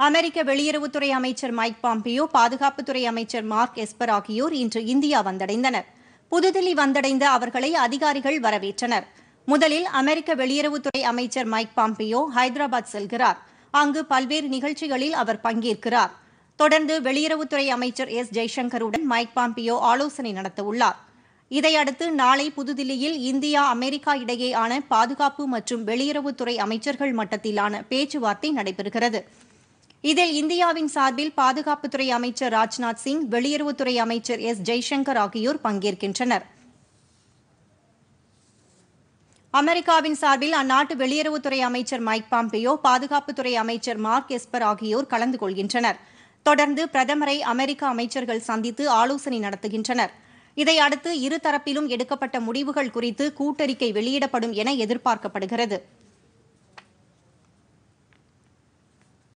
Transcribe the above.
அமெரிக்க வெளியுறவுத்துறை அமைச்சர் Mike Pompeo பாதுகாப்புத்துறை அமைச்சர் மார்க் எஸ்பர் ஆகியோர் இன்று இந்தியா வந்தடைந்தனர் புதுதில்லி வந்தடைந்த அவர்களை அதிகாரிகள் வரவேற்றனர் முதலில் அமெரிக்க வெளியுறவுத்துறை அமைச்சர் மைக் பாம்பியோ ஹைதராபாத் செல்கிறார் அங்கு பல்வேறு நிகழ்ச்சிகளில் அவர் பங்கேற்கிறார் தொடர்ந்து வெளியுறவுத்துறை அமைச்சர் எஸ் ஜெய்சங்கருடன் மைக் பாம்பியோ ஆலோசனை நடத்தவுள்ளார் இதையடுத்து நாளை புதுதில்லியில் இந்தியா அமெரிக்கா இடையேயான பாதுகாப்பு மற்றும் வெளியுறவுத்துறை அமைச்சர்கள் மட்டத்திலான பேச்சுவார்த்தை நடைபெறுகிறது இதில் இந்தியாவின் சார்பில் பாதுகாப்புத்துறை அமைச்சர் ராஜ்நாத் சிங் வெளியுறவுத்துறை அமைச்சர் எஸ் ஜெய்சங்கர் ஆகியோர் பங்கேற்கின்றனர் அமெரிக்காவின் சார்பில் அந்நாட்டு வெளியுறவுத்துறை அமைச்சர் மைக் பாம்பியோ பாதுகாப்புத்துறை அமைச்சர் மார்க் எஸ்பர் ஆகியோர் கலந்து கொள்கின்றனர் தொடர்ந்து பிரதமரை அமெரிக்க அமைச்சர்கள் சந்தித்து ஆலோசனை நடத்துகின்றனர் இதையடுத்து இருதரப்பிலும் எடுக்கப்பட்ட முடிவுகள் குறித்து கூட்டறிக்கை வெளியிடப்படும் என எதிர்பார்க்கப்படுகிறது